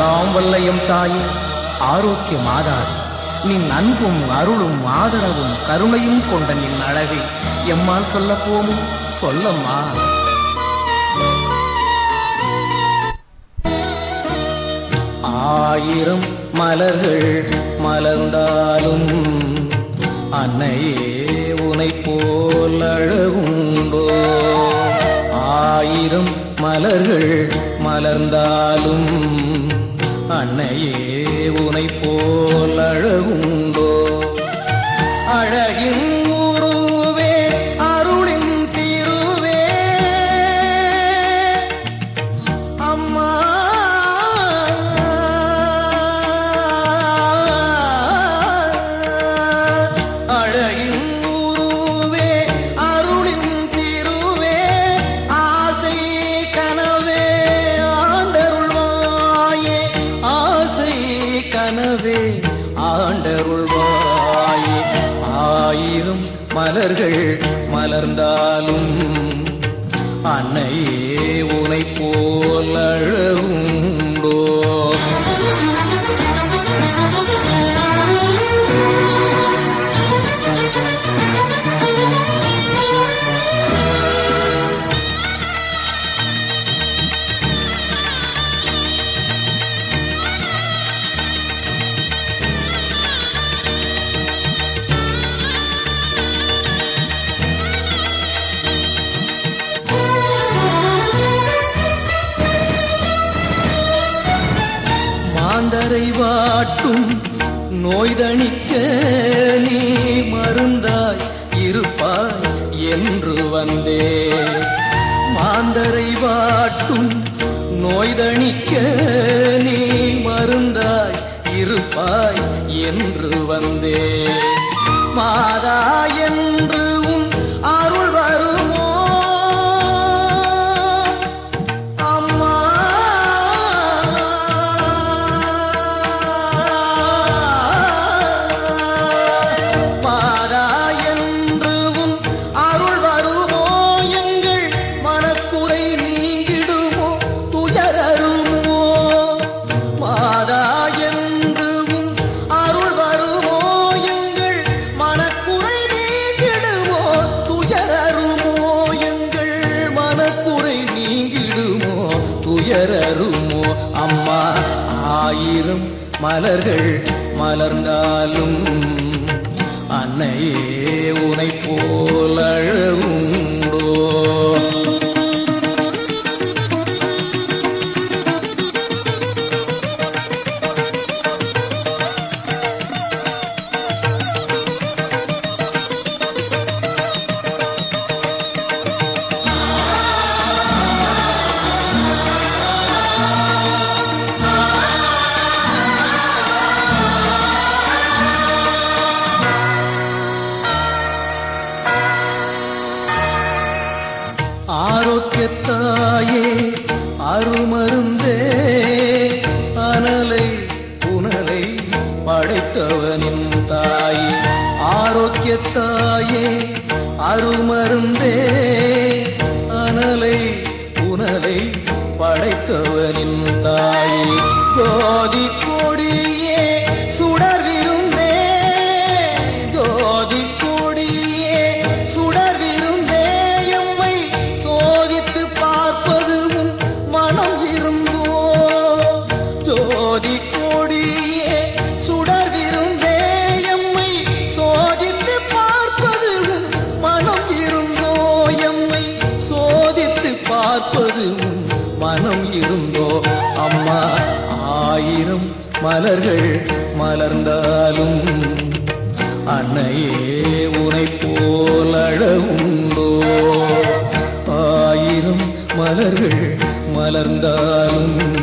எல்லாம் வல்லையும் தாயே ஆரோக்கிய மாதாவே நின் அன்பும் அருளும் ஆதரவும் கருணையும் கொண்ட நின் அழகை எம்மால் சொல்ல போமோ சொல்லம்மா ஆயிரம் மலர்கள் மலர்ந்தாலும் அன்னையே உனை போல் அழகுண்டோ ஆயிரம் மலர்கள் மலர்ந்தாலும் அன்னையே உனை போல் அழகுண்டோ அழகின் உருவே அருளின் திருவே அம்மா அழகின் உருவே அருளின் திருவே ஆசை கனவே ஆண்டருள்வாயே ஆசை கனவே ஆண்டருள்வாயே ஆயிரம் மலர்கள் மலர்ந்தாலும் அன்னையே உனை போல் அழகுண்டோ மாந்தரை வாட்டும் நோய்தணிக்க நீ மருந்தாய் இருப்பாய் என்று வந்தே மாந்தரை வாட்டும் நோய்தணிக்க நீ மருந்தாய் இருப்பாய் என்று வந்தே மாதா என்று உன் அருள் வருமோ அம்மா மாதா என்று உன் அருள் வருமோ எங்கள் மனக்குறை நீங்கிடுமோ துயரருமோ மாதா என்று உன் அருள் வருமோ எங்கள் மனக்குறை நீங்கிடுமோ துயரருமோ எங்கள் மனக்குறை நீங்கிடுமோ துயரருமோ அம்மா ஆயிரம் மலர்கள் மலர்ந்தாலும் அன்னையே உனை போல் அழகுண்டோ ஆரோக்கியத்தாயே அருமருந்தே அனலை புனலை படைத்தவனின் தாயே ஆரோக்கியத்தாயே அருமருந்தே அனலை புனலை படைத்தவனின் தாயே ஜோதி கொடியே சுடர் விருந்தே ஜோதி கொடியே சுடர் விருந்தே எம்மை சோதித்து பார்ப்பது உன் மனம் இருந்தோ ஜோதி கொடியே சுடர் விருந்தே எம்மை சோதித்து பார்ப்பது உன் மனம் இருந்தோ எம்மை சோதித்து பார்ப்பது உன் மனம் இருந்தோ அம்மா ஆயிரம் மலர்கள் மலர்ந்தாலும் அன்னையே உனை போல் அழகுண்டோ ஆயிரம் மலர்கள் மலர்ந்தாலும்